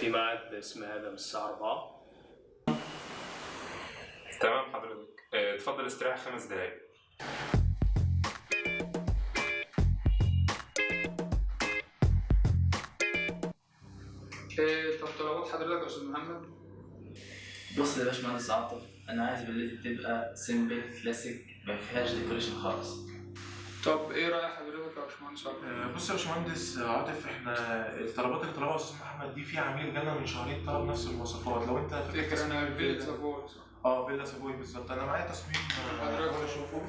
في ميعاد باسم ادم الساعه 4 تمام حضرتك آه، اتفضل استريح خمس دقايق إيه، طب طلبات حضرتك يا استاذ محمد بص يا باشمهندس عاطف انا عايز بالليل تبقى سيمبل كلاسيك ما فيهاش ديكوريشن خالص طب ايه راي حضرتك يا باشمهندس عبد آه، بص يا باشمهندس عاطف احنا الطلبات اللي طلبها استاذ محمد دي في عاملين جالنا من شهرين طلب نفس المواصفات لو انت فاكر فكرة انا تصميم فيلا فيلا- سافوي صح؟ اه فيلا سابوي بالظبط انا معايا تصميم آه، حضرتك. هحاول اشوفه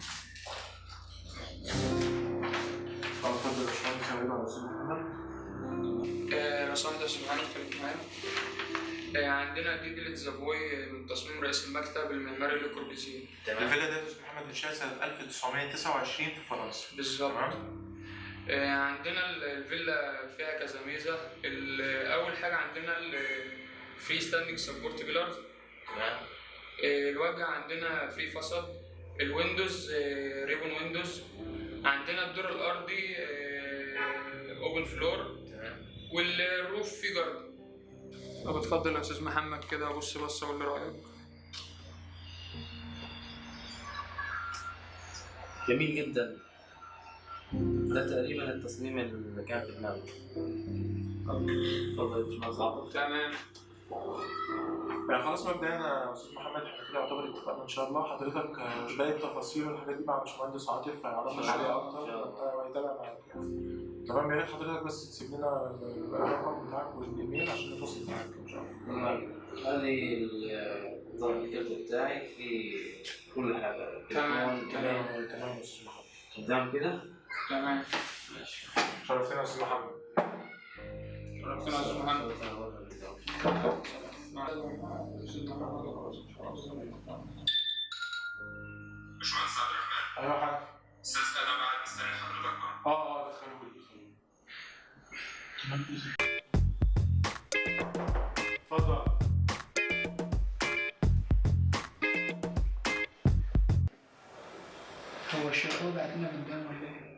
اه اتفضل يا باشمهندس يا على استاذ محمد إيه، لو سمحت يا استاذ محمد خليك معايا إيه، عندنا دي فيلا سافوي من تصميم رئيس المكتب المعماري لكوربيزيه تمام الفيلا دي يا استاذ محمد انشاء سنه 1929 في فرنسا بالظبط تمام إيه، عندنا ال- الفيلا فيها كذا ميزه ال- اول حاجه عندنا الفري ستاندنج سبورت بيلرز تمام الواجهه عندنا فري فصل الويندوز آه، ريبون ويندوز عندنا الدور الارضي اوبن فلور تمام والروف فيه جارد طب اتفضل يا استاذ محمد كده بص بص قول لي رايك جميل جدا ده تقريبا التصميم اللي كان في دماغي اتفضل يا باشمهندس عاطف تمام يعني خلاص مبدئيا يا استاذ محمد احنا كده يعتبر اتفقنا ان شاء الله حضرتك آه، باقي التفاصيل والحاجات دي مع باشمهندس عاطف هيعرفك عليها اكتر وهيتابع معاك يعني تمام يا ريت حضرتك بس تسيب لنا الرقم بتاعك والايميل عشان نتواصل معاك ان شاء الله تمام هذه ال- نظام الكارت بتاعي في كل حاجة تمام، تليفون، تمام تمام يا استاذ محمد تمام كده تمام شرفتنا يا استاذ محمد شرفتنا يا استاذ محمد باشمهندس عبد الرحمن ايوه يا حاج استاذ ادم قاعد مستني حضرتك بره اه اه دخلوه دخلوه اتفضل هو الشيخ هو بعت لنا قدام ولا ايه؟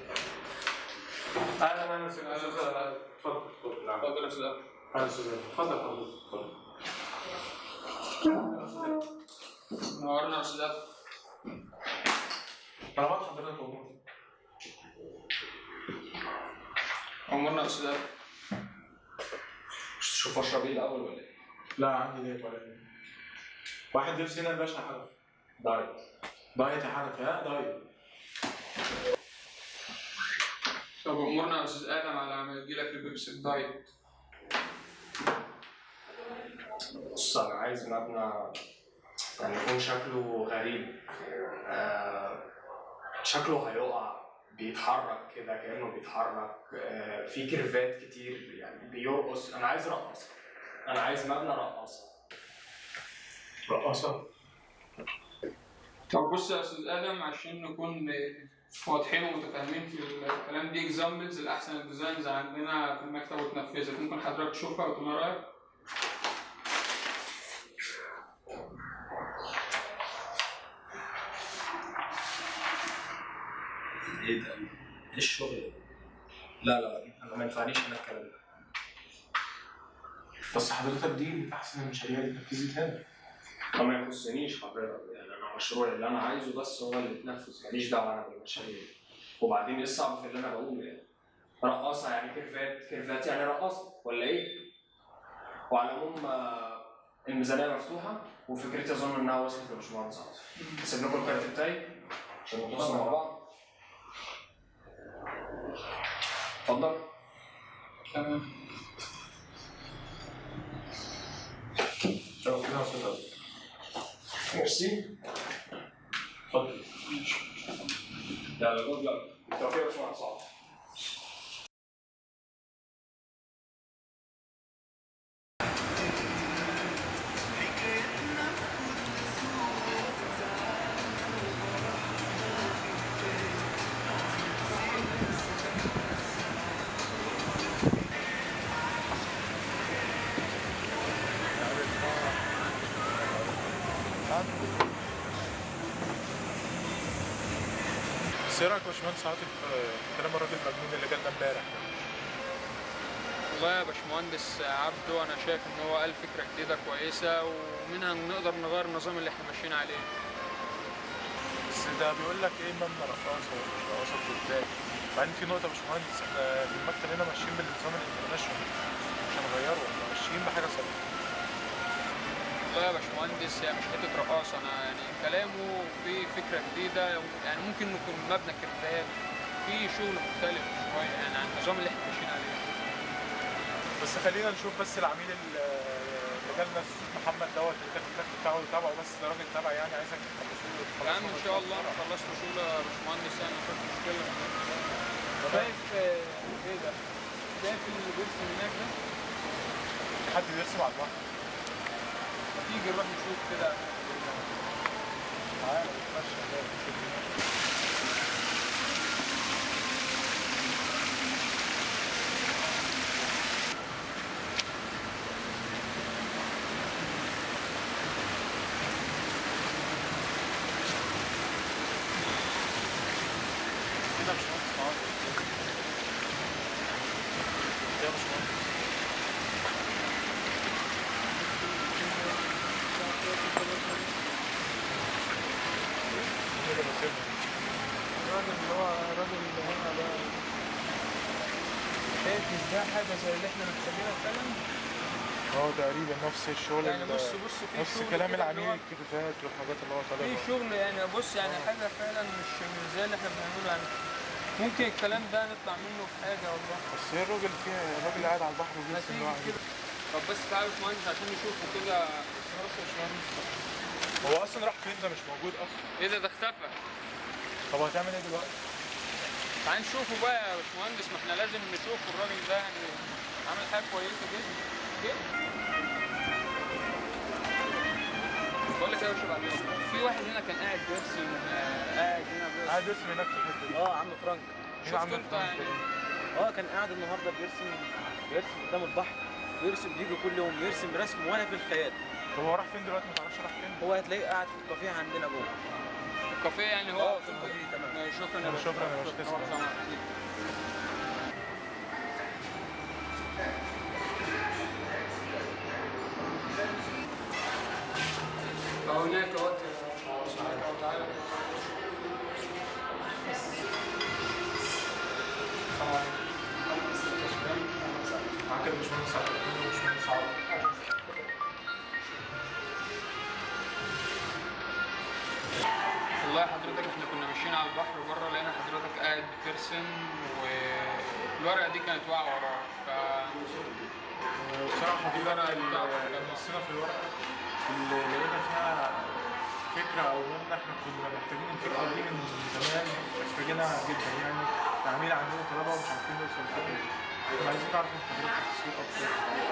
اهلا اهلا استاذ اتفضل اتفضل نعم اتفضل يا استاذ اهلا استاذ اتفضل اتفضل اتفضل نورنا يا استاذ طلبات حضرتك موجودة امورنا يا استاذ شوف اشرب ايه الاول ولا ايه؟ لا عندي ديت ولا ايه واحد لبس هنا يا باشا حنف دايت دايت يا حنف يا دايت طب امورنا يا استاذ ادم على ما يجي لك البيبسي الدايت بص انا عايز مبنى يعني يكون شكله غريب آه شكله هيقع بيتحرك كده كانه بيتحرك آه في كيرفات كتير يعني بيرقص انا عايز رقاصه انا عايز مبنى رقاصه رقاصة طب بص يا استاذ ادم عشان نكون واضحين ومتفاهمين في الكلام دي اكزامبلز لاحسن الديزاينز عندنا في المكتب وتنفذها ممكن حضرتك تشوفها وتقول رايك ايه ده؟ ايه الشغل ده؟ لا لا انا ما ينفعنيش انا الكلام ده بس حضرتك دي من احسن المشاريع اللي اتنفذت هنا ده ما يخصنيش حضرتك يعني انا مشروع اللي انا عايزه بس هو اللي يتنفذ ماليش دعوه انا بالمشاريع وبعدين ايه الصعب في اللي انا بقوله يعني رقاصه يعني كيرفات كيرفات يعني رقاصه ولا ايه؟ وعلى العموم آه، الميزانيه مفتوحه وفكرتي اظن انها وصلت لباشمهندس عاطف هسيب لكم الكارت بتاعي عشان نتواصل مع بعض اتفضل تمام شرفتنا يا استاذ ميرسي اتفضل يلا جود لك توفيق يا باشمهندس عاطف بس ايه رايك يا باشمهندس عاطف آه، في كلام الراجل المجنون اللي جالنا امبارح ده؟ والله يا باشمهندس عبده انا شايف ان هو قال فكره جديده كويسه ومنها نقدر نغير النظام اللي احنا ماشيين عليه بس ده بيقول لك ايه مبنى رقاصه ومش رقاصه ازاي بعدين في نقطه يا باشمهندس احنا في المكتب هنا ماشيين بالنظام الانترناشونال مش هنغيره احنا ماشيين بحاجه ثابته والله يا باشمهندس هي مش حته رقاصه انا يعني كلامه في فكره جديده يعني ممكن يكون مبنى كرفان في شغل مختلف شويه يعني عن النظام اللي احنا ماشيين عليه بس خلينا نشوف بس العميل ال- اللي جالنا الأستاذ محمد دوت اللي كان الكارت بتاعه يتابعه بس ده راجل تابع يعني عايزك تخلصه له يا عم ان شاء الله انا خلصت شغل يا باشمهندس يعني مفيش مشكله شايف آه، ايه ده؟ شايف اللي بيرسم هناك ده؟ في حد بيرسم على البحر ما تيجي نروح نشوف كده تعالى نتمشى هناك نشوف كده مش مهندس معاك كده مش مهندس كده بسيبها الراجل اللي هو الراجل اللي هنا ده شايف مش ده حاجه زي اللي احنا محتاجينها فعلا اه تقريبا نفس الشغل يعني ال- بص بص في نفس شغل كلام كده اللي العميل هو- الكتفات والحاجات اللي هو في طالبها شغل يعني بص يعني حاجه فعلا مش مش زي اللي احنا بنعمله يعني ممكن الكلام ده نطلع منه بحاجه والله بس هي الراجل فيها الراجل قاعد على البحر ما وبيرسم تيجي لوحده كده طب بس تعالى يا باشمهندس عشان نشوفه كده خلاص يا باشمهندس هو اصلا راح فين ده مش موجود اصلا ايه ده ده اختفى طب هتعمل ايه دلوقتي؟ تعال نشوفه بقى يا باشمهندس ما احنا لازم نشوف الراجل ده يعني عامل حاجه كويسه جدا جدا بقول لك ايه يا باشا بعد إذنك، في واحد هنا كان قاعد بيرسم آه، قاعد هنا بيرسم قاعد يرسم هناك في الحته دي اه عم فرانك مين عم شفت انت فرانك يعني ده؟ اه كان قاعد النهارده بيرسم بيرسم قدام البحر بيرسم بيجي كل يوم يرسم رسم ولا في الخيال طب هو راح فين دلوقتي ما تعرفش راح فين؟ هو هتلاقيه قاعد في الكافيه عندنا جوه الكافيه يعني هو اه في الكافيه تمام آه، شكرا يا باشا شكرا يا باشا، تسلم. الله يسلمك. أهو هناك اهو تعالى تعالى معاك يا باشمهندس عبد الرحمن وباشمهندس عوض والله حضرتك احنا كنا ماشيين على البحر بره لقينا حضرتك قاعد بترسم والورقه دي كانت واقعه وراك ف بصراحه دي الورقه اللي بصينا في الورقه اللي لقينا فيها فكره او ان احنا كنا محتاجين الفكره دي من زمان محتاجينها جدا يعني العميل عندنا طلبه ومش عارفين نوصل لها احنا عايزين نعرف من حضرتك تفاصيل اكتر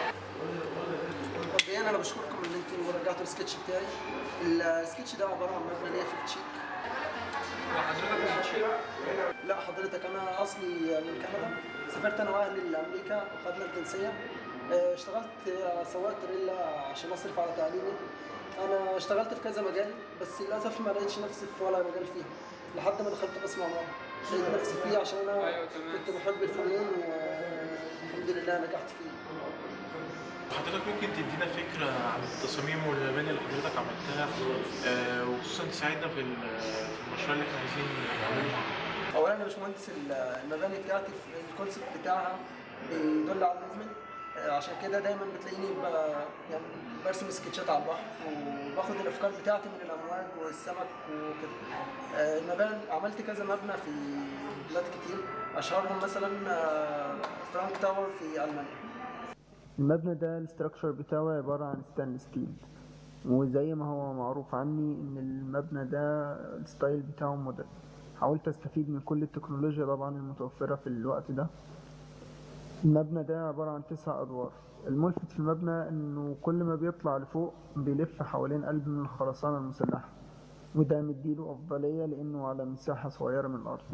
مبدئيا انا بشكركم ان انتوا رجعتوا السكتش بتاعي السكتش ده عباره عن مبنى ليا في التشيك وحضرتك من تشيك لا حضرتك انا اصلي من كندا سافرت انا واهلي لامريكا وخدنا الجنسيه آه، اشتغلت آه، سواق تريلا عشان اصرف على تعليمي انا اشتغلت في كذا مجال بس للاسف ما لقيتش نفسي في ولا مجال فيها لحد ما دخلت قسم عمارة لقيت نفسي فيه عشان انا أيوة، تمام. كنت بحب الفنون والحمد لله نجحت فيه حضرتك ممكن تدينا فكرة عن التصاميم والمباني اللي حضرتك عملتها آه، وخصوصا تساعدنا في ال- في المشروع اللي احنا عايزين نعمله اولا يا باشمهندس المباني بتاعتي في الكونسيبت بتاعها بيدل على الموفمنت آه، عشان كده دايما بتلاقيني ب- يعني برسم سكتشات على البحر وباخد الافكار بتاعتي من الامواج والسمك وكده آه، المباني عملت كذا مبنى في بلاد كتير اشهرهم مثلا آه، فرانك تاور في المانيا المبنى ده الاستراكشر بتاعه عبارة عن ستانلس ستيل وزي ما هو معروف عني ان المبنى ده الستايل بتاعه مودرن حاولت استفيد من كل التكنولوجيا طبعا المتوفرة في الوقت ده المبنى ده عبارة عن تسع أدوار الملفت في المبنى انه كل ما بيطلع لفوق بيلف حوالين قلب من الخرسانة المسلحة وده مديله أفضلية لأنه على مساحة صغيرة من الأرض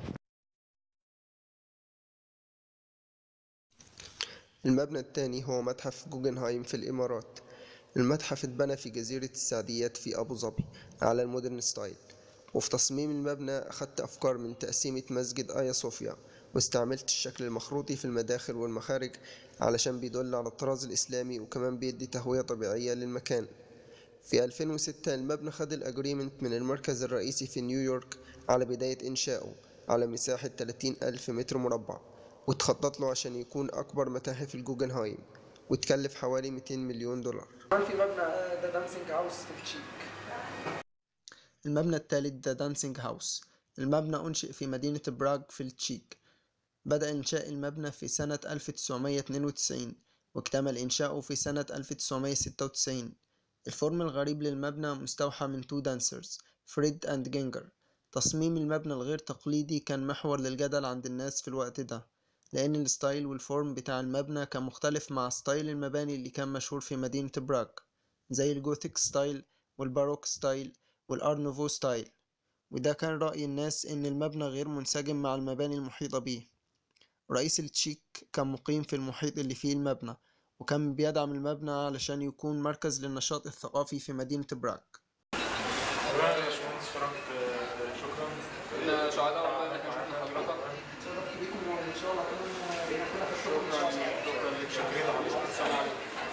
المبنى الثاني هو متحف جوجنهايم في الإمارات المتحف اتبنى في جزيرة السعديات في أبو ظبي على المودرن ستايل وفي تصميم المبنى أخدت أفكار من تقسيمة مسجد آيا صوفيا واستعملت الشكل المخروطي في المداخل والمخارج علشان بيدل على الطراز الإسلامي وكمان بيدي تهوية طبيعية للمكان في 2006 المبنى خد الأجريمنت من المركز الرئيسي في نيويورك على بداية إنشائه على مساحة 30 ألف متر مربع واتخطط له عشان يكون أكبر متاحف الجوجنهايم وتكلف حوالي 200 مليون دولار كمان في مبنى ذا دانسينج هاوس في التشيك المبنى الثالث ذا دانسينج هاوس المبنى أنشئ في مدينة براغ في التشيك بدأ إنشاء المبنى في سنة 1992 واكتمل إنشاؤه في سنة 1996 الفورم الغريب للمبنى مستوحى من تو دانسرز فريد أند جينجر تصميم المبنى الغير تقليدي كان محور للجدل عند الناس في الوقت ده لأن الستايل والفورم بتاع المبنى كان مختلف مع ستايل المباني اللي كان مشهور في مدينة براغ زي الجوثيك ستايل والباروك ستايل والأرنوفو ستايل وده كان رأي الناس إن المبنى غير منسجم مع المباني المحيطة بيه رئيس التشيك كان مقيم في المحيط اللي فيه المبنى وكان بيدعم المبنى علشان يكون مركز للنشاط الثقافي في مدينة براغ تمام يا باشمهندس فرانك آه، شكرا احنا سعداء والله ان احنا شفنا حضرتك شرفت بيكم وان شاء الله كمان نكون في الشغل ان شاء الله شكرا لك شكرا السلام عليكم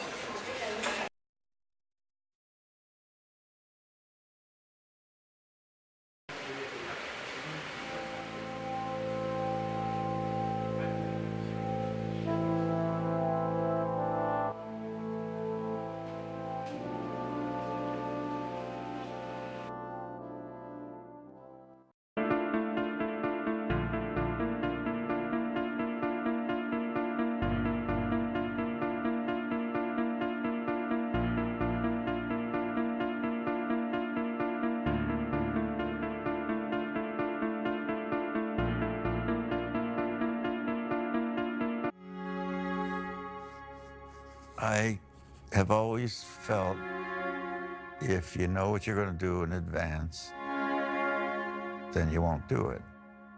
I have always felt if you know what you're going to do in advance, then you won't do it.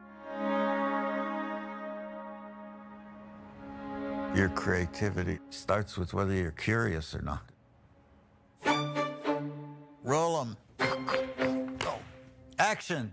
Your creativity starts with whether you're curious or not. Roll them. Go. Action.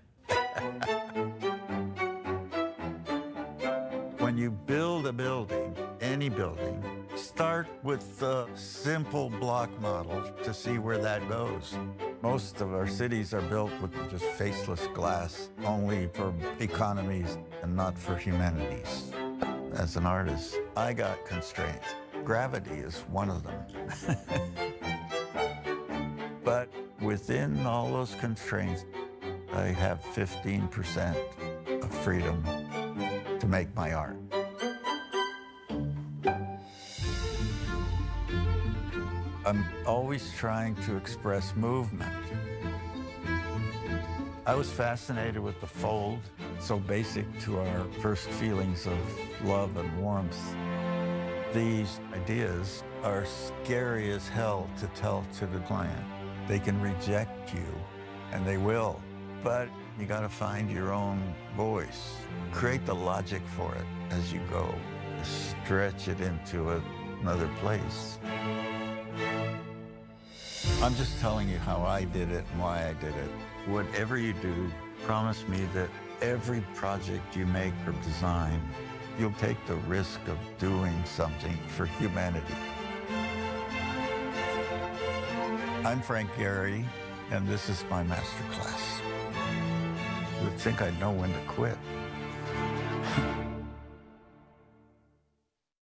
when you build a building, any building, start with the simple block model to see where that goes. Most of our cities are built with just faceless glass, only for economies and not for humanities. As an artist, I got constraints. Gravity is one of them. but within all those constraints, I have 15% of freedom to make my art. I'm always trying to express movement. I was fascinated with the fold, so basic to our first feelings of love and warmth. These ideas are scary as hell to tell to the client. They can reject you, and they will, but you got to find your own voice. Create the logic for it as you go. Stretch it into a, another place. I'm just telling you how I did it and why I did it. Whatever you do, promise me that every project you make or design, you'll take the risk of doing something for humanity. I'm Frank Gehry, and this is my master class. You would think I'd know when to quit.